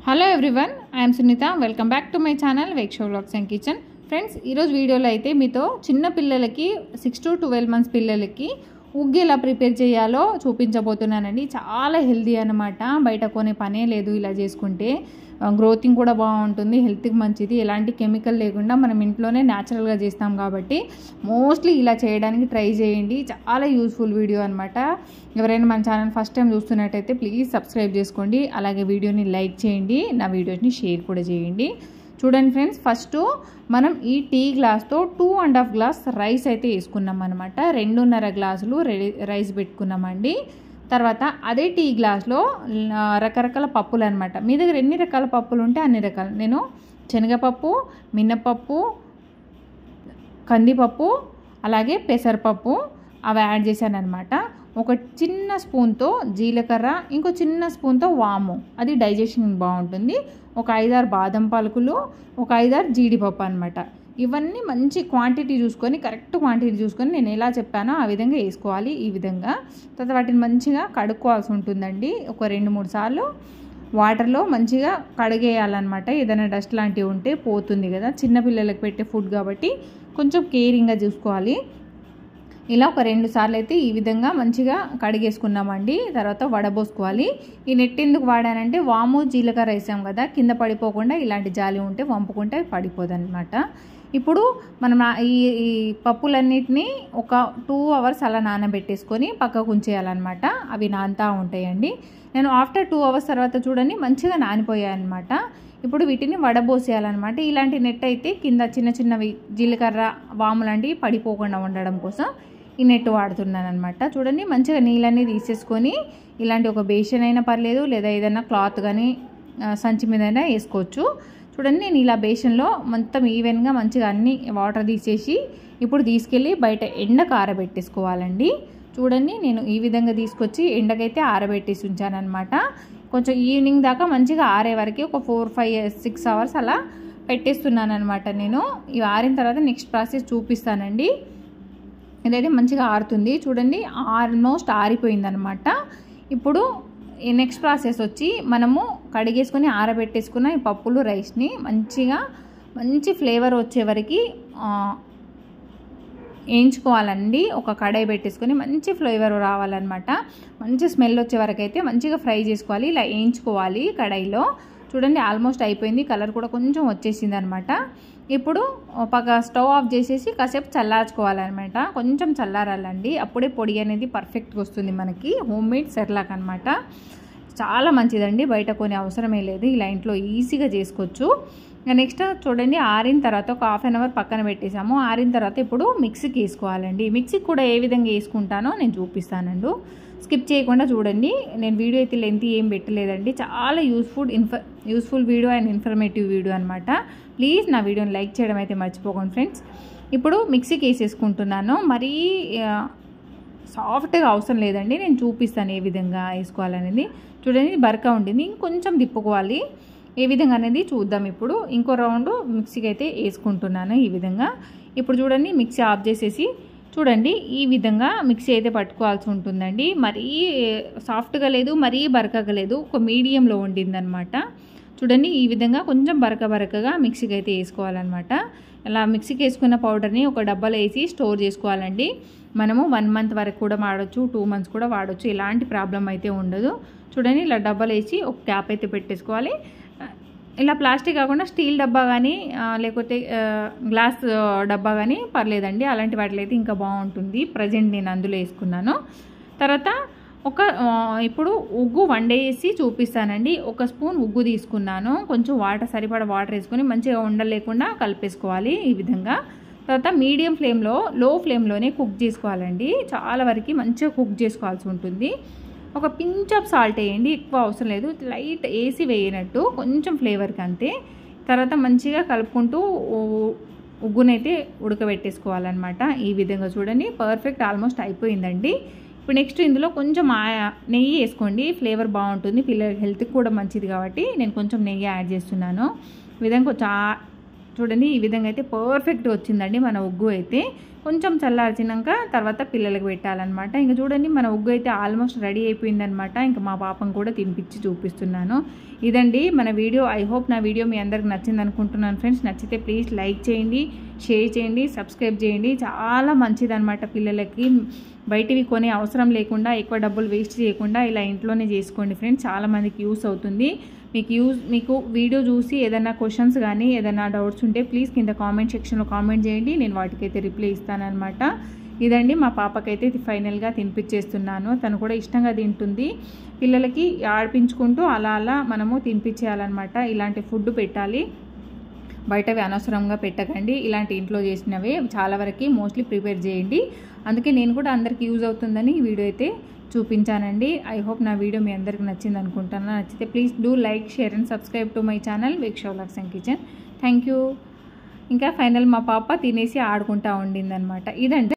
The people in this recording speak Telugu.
hello everyone I'm Sunitha welcome back to my channel Veksha vlogs and kitchen friends ఈరోజు వీడియోలో అయితే మీతో చిన్న పిల్లలకి సిక్స్ టు ట్వెల్వ్ మంత్స్ పిల్లలకి ఉగ్గు ఎలా ప్రిపేర్ చేయాలో చూపించబోతున్నానండి చాలా హెల్దీ అనమాట బయట కొనే పనే లేదు ఇలా చేసుకుంటే గ్రోతింగ్ కూడా బాగుంటుంది హెల్త్కి మంచిది ఎలాంటి కెమికల్ లేకుండా మనం ఇంట్లోనే న్యాచురల్గా చేస్తాం కాబట్టి మోస్ట్లీ ఇలా చేయడానికి ట్రై చేయండి చాలా యూస్ఫుల్ వీడియో అనమాట ఎవరైనా మన ఛానల్ ఫస్ట్ టైం చూస్తున్నట్టయితే ప్లీజ్ సబ్స్క్రైబ్ చేసుకోండి అలాగే వీడియోని లైక్ చేయండి నా వీడియోని షేర్ కూడా చేయండి చూడండి ఫ్రెండ్స్ ఫస్ట్ మనం ఈ టీ గ్లాస్తో two and half glass rice అయితే వేసుకున్నాం అనమాట రెండున్నర గ్లాసులు రైస్ పెట్టుకున్నామండి తర్వాత అదే టీ గ్లాస్లో రకరకాల పప్పులు అనమాట మీ దగ్గర ఎన్ని రకాల పప్పులు ఉంటే అన్ని రకాలు నేను శనగపప్పు మినపప్పు కందిపప్పు అలాగే పెసరపప్పు అవి యాడ్ చేశాను అనమాట ఒక చిన్న స్పూన్తో జీలకర్ర ఇంకో చిన్న స్పూన్తో వాము అది డైజెషన్ బాగుంటుంది ఒక ఐదారు బాదం పలుకులు ఒక ఐదారు జీడిపప్పు అనమాట ఇవన్నీ మంచి క్వాంటిటీ చూసుకొని కరెక్ట్ క్వాంటిటీ చూసుకొని నేను ఎలా చెప్పానో ఆ విధంగా వేసుకోవాలి ఈ విధంగా తర్వాత వాటిని మంచిగా కడుక్కోవాల్సి ఉంటుందండి ఒక రెండు మూడు సార్లు వాటర్లో మంచిగా కడిగేయాలన్నమాట ఏదైనా డస్ట్ లాంటివి ఉంటే పోతుంది కదా చిన్నపిల్లలకు పెట్టే ఫుడ్ కాబట్టి కొంచెం కేరింగ్గా చూసుకోవాలి ఇలా ఒక రెండు సార్లు అయితే ఈ విధంగా మంచిగా కడిగేసుకున్నామండి తర్వాత వడబోసుకోవాలి ఈ నెట్ ఎందుకు వాడానంటే వాము జీలకర్ర వేసాం కదా కింద పడిపోకుండా ఇలాంటి జాలి ఉంటే వంపుకుంటే పడిపోదన్నమాట ఇప్పుడు మనం ఈ ఈ పప్పులన్నిటినీ ఒక టూ అవర్స్ అలా నానబెట్టేసుకొని పక్కకు ఉంచేయాలన్నమాట అవి నానుతూ ఉంటాయండి నేను ఆఫ్టర్ టూ అవర్స్ తర్వాత చూడండి మంచిగా నానిపోయాయి అనమాట ఇప్పుడు వీటిని వడబోసేయాలన్నమాట ఇలాంటి నెట్ అయితే కింద చిన్న చిన్నవి జీలకర్ర వాము లాంటివి పడిపోకుండా ఉండడం కోసం ఈ నెట్ వాడుతున్నాను అనమాట చూడండి మంచిగా నీళ్ళన్నీ తీసేసుకొని ఇలాంటి ఒక బేషన్ అయినా పర్లేదు లేదా ఏదైనా క్లాత్ కానీ సంచి మీద అయినా వేసుకోవచ్చు చూడండి నేను ఇలా బేషన్లో మొత్తం ఈవెన్గా మంచిగా అన్ని వాటర్ తీసేసి ఇప్పుడు తీసుకెళ్ళి బయట ఎండకు ఆరబెట్టేసుకోవాలండి చూడండి నేను ఈ విధంగా తీసుకొచ్చి ఎండకైతే ఆరబెట్టేసి ఉంచానమాట కొంచెం ఈవినింగ్ దాకా మంచిగా ఆరే వరకు ఒక ఫోర్ ఫైవ్ సిక్స్ అవర్స్ అలా పెట్టేస్తున్నాను అనమాట నేను ఇవి ఆరిన తర్వాత నెక్స్ట్ ప్రాసెస్ చూపిస్తానండి ఇదైతే మంచిగా ఆరుతుంది చూడండి ఆల్మోస్ట్ ఆరిపోయిందనమాట ఇప్పుడు ఈ నెక్స్ట్ ప్రాసెస్ వచ్చి మనము కడిగేసుకొని ఆరబెట్టేసుకున్న ఈ పప్పులు రైస్ని మంచిగా మంచి ఫ్లేవర్ వచ్చే వరకు వేయించుకోవాలండి ఒక కడాయి పెట్టేసుకొని మంచి ఫ్లేవర్ రావాలన్నమాట మంచి స్మెల్ వచ్చే వరకు అయితే మంచిగా ఫ్రై చేసుకోవాలి ఇలా వేయించుకోవాలి కడాయిలో చూడండి ఆల్మోస్ట్ అయిపోయింది కలర్ కూడా కొంచెం వచ్చేసింది అనమాట ఇప్పుడు పక్క స్టవ్ ఆఫ్ చేసేసి కాసేపు చల్లార్చుకోవాలన్నమాట కొంచెం చల్లారాలండి అప్పుడే పొడి అనేది పర్ఫెక్ట్గా వస్తుంది మనకి హోమ్ మేడ్ సెర్లాక్ అనమాట చాలా మంచిదండి బయట కొనే అవసరమే లేదు ఇలా ఇంట్లో ఈజీగా చేసుకోవచ్చు నెక్స్ట్ చూడండి ఆరిన తర్వాత ఒక హాఫ్ అన్ అవర్ పక్కన పెట్టేసాము ఆరిన తర్వాత ఇప్పుడు మిక్సీకి వేసుకోవాలండి మిక్సీకి కూడా ఏ విధంగా వేసుకుంటానో నేను చూపిస్తానండు స్కిప్ చేయకుండా చూడండి నేను వీడియో అయితే లెంత్ ఏం పెట్టలేదండి చాలా useful info useful video and informative video అనమాట ప్లీజ్ నా వీడియోని లైక్ చేయడం అయితే మర్చిపోకండి ఫ్రెండ్స్ ఇప్పుడు మిక్సీకి వేసేసుకుంటున్నాను మరీ సాఫ్ట్గా అవసరం లేదండి నేను చూపిస్తాను ఏ విధంగా వేసుకోవాలనేది చూడండి బరక ఉండింది ఇంకొంచెం తిప్పుకోవాలి ఏ విధంగా అనేది చూద్దాం ఇప్పుడు ఇంకో రౌండ్ మిక్సీకి అయితే వేసుకుంటున్నాను ఈ విధంగా ఇప్పుడు చూడండి మిక్సీ ఆఫ్ చేసేసి చూడండి ఈ విధంగా మిక్సీ అయితే పట్టుకోవాల్సి ఉంటుందండి మరీ సాఫ్ట్గా లేదు మరీ బరకగా లేదు ఒక మీడియంలో ఉండిందనమాట చూడండి ఈ విధంగా కొంచెం బరక బరకగా మిక్సీకి అయితే వేసుకోవాలన్నమాట ఇలా మిక్సీకి వేసుకున్న పౌడర్ని ఒక డబ్బాలో వేసి స్టోర్ చేసుకోవాలండి మనము వన్ మంత్ వరకు కూడా వాడచ్చు టూ మంత్స్ కూడా వాడచ్చు ఎలాంటి ప్రాబ్లం అయితే ఉండదు చూడండి ఇలా డబ్బాలు వేసి ఒక క్యాప్ అయితే పెట్టేసుకోవాలి ఇలా ప్లాస్టిక్ కాకుండా స్టీల్ డబ్బా కానీ లేకపోతే గ్లాస్ డబ్బా కానీ పర్లేదండి అలాంటి వాటిలో అయితే ఇంకా బాగుంటుంది ప్రజెంట్ నేను అందులో వేసుకున్నాను తర్వాత ఒక ఇప్పుడు ఉగ్గు వండేసి చూపిస్తానండి ఒక స్పూన్ ఉగ్గు తీసుకున్నాను కొంచెం వాటర్ సరిపడా వాటర్ వేసుకొని మంచిగా ఉండలేకుండా కలిపేసుకోవాలి ఈ విధంగా తర్వాత మీడియం ఫ్లేమ్లో లో ఫ్లేమ్లోనే కుక్ చేసుకోవాలండి చాలా వరకు మంచిగా కుక్ చేసుకోవాల్సి ఉంటుంది ఒక పించ్ ఆఫ్ సాల్ట్ వేయండి ఎక్కువ అవసరం లేదు లైట్ వేసి వేయనట్టు కొంచెం ఫ్లేవర్కి అంతే తర్వాత మంచిగా కలుపుకుంటూ ఉగ్గునైతే ఉడకబెట్టేసుకోవాలన్నమాట ఈ విధంగా చూడండి పర్ఫెక్ట్ ఆల్మోస్ట్ అయిపోయిందండి ఇప్పుడు నెక్స్ట్ ఇందులో కొంచెం నెయ్యి వేసుకోండి ఫ్లేవర్ బాగుంటుంది పిల్లల హెల్త్కి కూడా మంచిది కాబట్టి నేను కొంచెం నెయ్యి యాడ్ చేస్తున్నాను ఈ విధంగా కొంచెం చూడండి ఈ విధంగా అయితే పర్ఫెక్ట్ వచ్చిందండి మన ఉగ్గు అయితే కొంచెం చల్లార్చినాక తర్వాత పిల్లలకు పెట్టాలన్నమాట ఇంకా చూడండి మన ఉగ్గు అయితే ఆల్మోస్ట్ రెడీ అయిపోయిందనమాట ఇంకా మా పాపం కూడా తినిపించి చూపిస్తున్నాను ఇదండి మన వీడియో ఐ హోప్ నా వీడియో మీ అందరికి నచ్చింది అనుకుంటున్నాను ఫ్రెండ్స్ నచ్చితే ప్లీజ్ లైక్ చేయండి షేర్ చేయండి సబ్స్క్రైబ్ చేయండి చాలా మంచిదన్నమాట పిల్లలకి బయటివి కొనే అవసరం లేకుండా ఎక్కువ డబ్బులు వేస్ట్ చేయకుండా ఇలా ఇంట్లోనే చేసుకోండి ఫ్రెండ్స్ చాలా మందికి యూస్ అవుతుంది మీకు యూజ్ మీకు వీడియో చూసి ఏదైనా క్వశ్చన్స్ కానీ ఏదైనా డౌట్స్ ఉంటే ప్లీజ్ కింద కామెంట్ సెక్షన్లో కామెంట్ చేయండి నేను వాటికైతే రిప్లై ఇస్తానన్నమాట ఇదండి మా పాపకైతే ఇది ఫైనల్గా తినిపించేస్తున్నాను తను కూడా ఇష్టంగా తింటుంది పిల్లలకి ఆడిపించుకుంటూ అలా అలా మనము తినిపించేయాలన్నమాట ఇలాంటి ఫుడ్ పెట్టాలి బయటవి అనవసరంగా పెట్టకండి ఇలాంటి ఇంట్లో చేసినవే చాలా వరకు మోస్ట్లీ ప్రిపేర్ చేయండి అందుకే నేను కూడా అందరికీ యూజ్ అవుతుందని ఈ వీడియో అయితే చూపించానండి ఐ హోప్ నా వీడియో మీ అందరికి నచ్చింది అనుకుంటాను నచ్చితే please do like share and subscribe to my channel Veksha vlogs and kitchen thank you ఇంకా ఫైనల్ మా పాప తినేసి ఆడుకుంటా ఉండిందనమాట ఇదండి